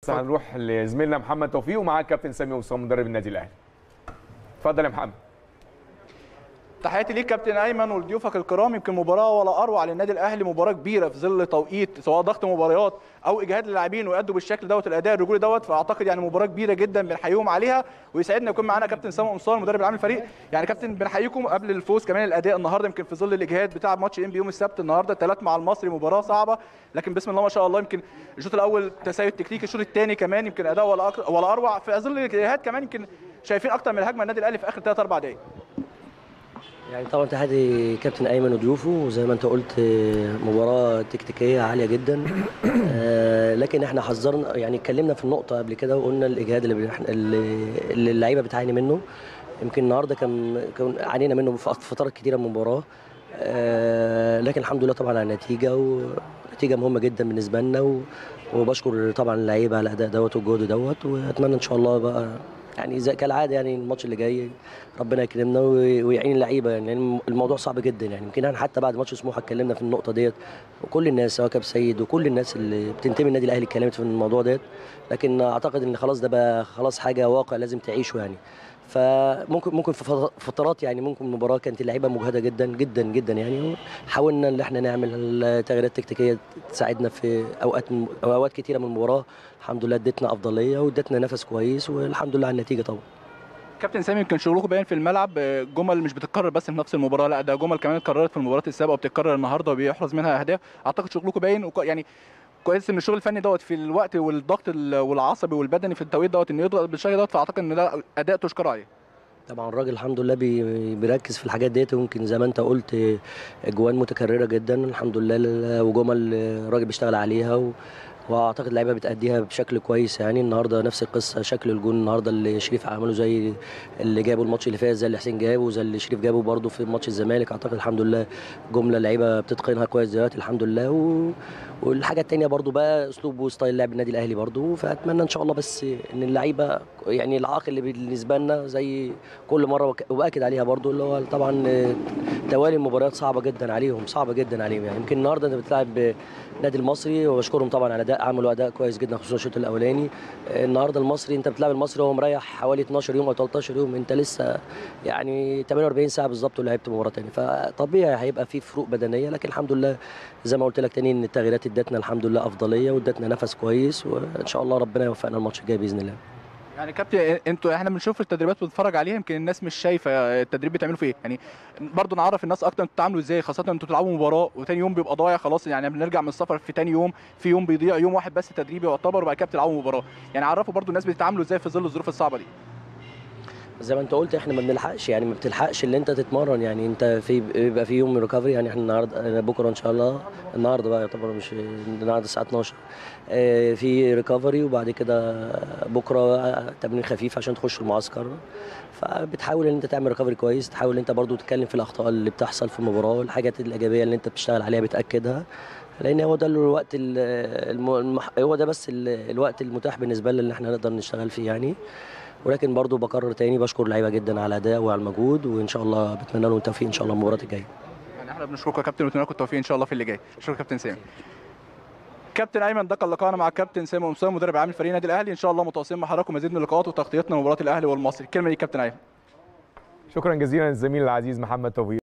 هنروح لزميلنا محمد توفيق ومعاه كابتن سامي وسام مدرب النادي الاهلي اتفضل يا محمد تحياتي ليك كابتن ايمن ولضيوفك الكرام يمكن مباراه ولا اروع للنادي الاهلي مباراه كبيره في ظل توقيت سواء ضغط مباريات او اجهاد للاعبين ويأدوا بالشكل دوت الاداء الرجولي دوت فاعتقد يعني مباراه كبيره جدا بنحييهم عليها ويسعدنا يكون معانا كابتن سامي قمصان مدرب العام الفريق يعني كابتن بنحييكم قبل الفوز كمان الاداء النهارده يمكن في ظل الاجهاد بتاع ماتش ام بي يوم السبت النهارده ثلاث مع المصري مباراه صعبه لكن بسم الله ما شاء الله يمكن الشوط الاول تسيد تكتيكي الشوط الثاني كمان يمكن اداء ولا أك... ولا اروع في ظل الاجهاد كمان يمكن شايفين اكتر من الهجمه النادي الاهلي في اخر ثلاث اربع دقائق يعني طبعا تحياتي كابتن ايمن وضيوفه وزي ما انت قلت مباراه تكتيكيه عاليه جدا آه، لكن احنا حذرنا يعني اتكلمنا في النقطه قبل كده وقلنا الاجهاد اللي بنح- اللي اللي اللعيبه بتعاني منه يمكن النهارده كان كان عانينا منه في فترات كتيره من المباراه آه، لكن الحمد لله طبعا على النتيجه ونتيجه مهمه جدا بالنسبه لنا و- وبشكر طبعا اللعيبه على الاداء دوت والجهد دوت واتمنى ان شاء الله بقى يعني زي كالعاده يعني الماتش اللي جاي ربنا يكرمنا وي- ويعين اللعيبه يعني لأن الموضوع صعب جدا يعني يمكن احنا حتى بعد ماتش سموحه اتكلمنا في النقطه ديت وكل الناس سواء كابتن سيد وكل الناس اللي بتنتمي النادي الاهلي اتكلمت في الموضوع ديت لكن اعتقد ان خلاص ده بقى خلاص حاجه واقع لازم تعيشه يعني فممكن ممكن في فت- فترات يعني ممكن المباراه كانت اللعيبه مجهده جدا جدا جدا يعني حاولنا ان احنا نعمل تغييرات تكتيكيه تساعدنا في اوقات أو اوقات كتيره من المباراه الحمد لله ادتنا افضليه وادتنا نفس كويس والحمد لله على النتيجه طبعا كابتن سامي يمكن شغلكم باين في الملعب آه، جمل مش بتتكرر بس في نفس المباراه لا ده جمل كمان اتكررت في المباريات السابقه وبتتكرر النهارده وبيحرز منها اهداف اعتقد شغلكم باين وك... يعني كويس ان الشغل الفني دوت في الوقت والضغط ال- والعصبي والبدني في التوقيت دوت انه يضغط بالشكل دوت فاعتقد ان ده اداء تشكر عليه طبعا الراجل الحمد لله بي- بيركز في الحاجات ديت ويمكن زي ما انت قلت اجوان متكرره جدا الحمد لله ل- وجمل الراجل بيشتغل عليها و... واعتقد اللعيبه بتاديها بشكل كويس يعني النهارده نفس القصه شكل الجون النهارده اللي شريف عمله زي اللي جابه الماتش اللي فات زي اللي حسين جابه وزي اللي شريف جابه برده في ماتش الزمالك اعتقد الحمد لله جمله اللعيبه بتتقنها كويس دلوقتي الحمد لله و... والحاجه التانيه برده بقى اسلوب وستايل لعب النادي الاهلي برده فاتمنى ان شاء الله بس ان اللعيبه يعني العائق اللي بالنسبه لنا زي كل مره وك- وباكد عليها برده اللي هو طبعا آه، توالي المباريات صعبه جدا عليهم صعبه جدا عليهم يعني يمكن النهارده انت بتلعب النادي المصري وبشكرهم طبعا على اداء عملوا اداء كويس جدا خصوصا الشوط الاولاني آه، النهارده المصري انت بتلعب المصري وهو مريح حوالي 12 يوم او 13 يوم انت لسه يعني 48 ساعه بالظبط ولعبت مباراه تاني فطبيعي هيبقى في فروق بدنيه لكن الحمد لله زي ما قلت لك تاني ان التغييرات ادتنا الحمد لله افضليه وادتنا نفس كويس وان شاء الله ربنا يوفقنا الماتش الجاي باذن الله يعني كابتن انتوا احنا بنشوف التدريبات بنتفرج عليها يمكن الناس مش شايفه التدريب بتعملوا فيه يعني برضه نعرف الناس اكتر انتوا بتتعاملوا ازاي خاصه انتوا بتلعبوا مباراه وتاني يوم بيبقى ضايع خلاص يعني بنرجع من السفر في تاني يوم في يوم بيضيع يوم واحد بس تدريبي يعتبر وبعد كده بتلعبوا مباراه يعني عرفوا برضه الناس بتتعاملوا ازاي في ظل الظروف الصعبه دي زي ما انت قلت احنا ما بنلحقش يعني ما بتلحقش اللي انت تتمرن يعني انت في بيبقى في يوم ريكفري يعني احنا النهارده بكره ان شاء الله النهارده بقى يعتبر مش النهارده الساعه 12 اه، في ريكفري وبعد كده بكره تمرين خفيف عشان تخش المعسكر فبتحاول ان انت تعمل ريكفري كويس تحاول ان انت برضو تتكلم في الاخطاء اللي بتحصل في المباراه الحاجات الايجابيه اللي انت بتشتغل عليها بتاكدها لان هو ده الوقت ال- الم- المح... هو ده بس ال- الوقت المتاح بالنسبه لنا اللي احنا نقدر نشتغل فيه يعني ولكن برضو بكرر تاني بشكر اللعيبه جدا على الاداء وعلى المجهود وان شاء الله بتمنى لهم التوفيق ان شاء الله المباراه الجايه يعني احنا بنشكركم يا كابتن ونتمنى لكم التوفيق ان شاء الله في اللي جاي شكرا كابتن سامي كابتن ايمن ده كان لقاءنا مع كابتن سامي قمصان مدرب عام فريق النادي الاهلي ان شاء الله متواصلين مع حضراتكم مزيد من اللقاءات وتغطيتنا لمباراه الاهلي والمصري الكلمه دي كابتن ايمن شكرا جزيلا للزميل العزيز محمد توفيق